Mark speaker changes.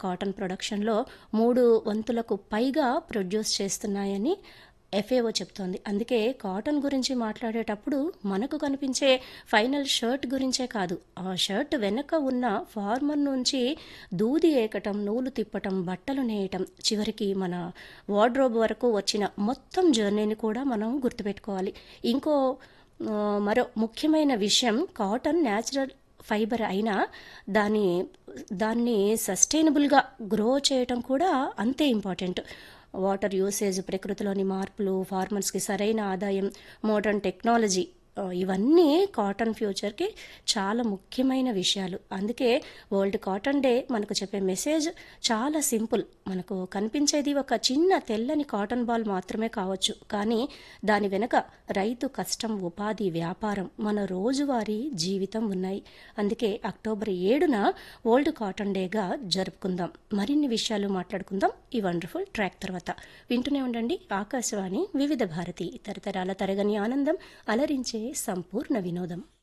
Speaker 1: cotton ప్రొడక్షన్లో మూడు వంతులకు పైగా ప్రొడ్యూస్ చేస్తున్నాయని ఎఫ్ఏఓ చెప్తోంది అందుకే కాటన్ గురించి మాట్లాడేటప్పుడు మనకు కనిపించే ఫైనల్ షర్ట్ గురించే కాదు ఆ షర్ట్ వెనక ఉన్న ఫార్మర్ నుంచి దూది ఏకటం నూలు తిప్పటం బట్టలు నేయటం చివరికి మన వార్డ్రోబ్ వరకు వచ్చిన మొత్తం జర్నీని కూడా మనం గుర్తుపెట్టుకోవాలి ఇంకో ఆ, మరో ముఖ్యమైన విషయం కాటన్ న్యాచురల్ ఫైబర్ అయినా దాని దాన్ని సస్టైనబుల్గా గ్రో చేయటం కూడా అంతే ఇంపార్టెంట్ వాటర్ యూసేజ్ ప్రకృతిలోని మార్పులు ఫార్మర్స్కి సరైన ఆదాయం మోడర్న్ టెక్నాలజీ ఆ, ఇవన్నీ కాటన్ ఫ్యూచర్కి చాలా ముఖ్యమైన విషయాలు అందుకే వరల్డ్ కాటన్ డే మనకు చెప్పే మెసేజ్ చాలా సింపుల్ మనకు కనిపించేది ఒక చిన్న తెల్లని కాటన్ బాల్ మాత్రమే కావచ్చు కానీ దాని వెనక రైతు కష్టం ఉపాధి వ్యాపారం మన రోజువారీ జీవితం ఉన్నాయి అందుకే అక్టోబర్ ఏడున వరల్డ్ కాటన్ డేగా జరుపుకుందాం మరిన్ని విషయాలు మాట్లాడుకుందాం ఈ వండర్ఫుల్ ట్రాక్ తర్వాత వింటూనే ఉండండి ఆకాశవాణి వివిధ భారతి తరతరాల తరగని ఆనందం అలరించే సంపూర్ణ వినోదం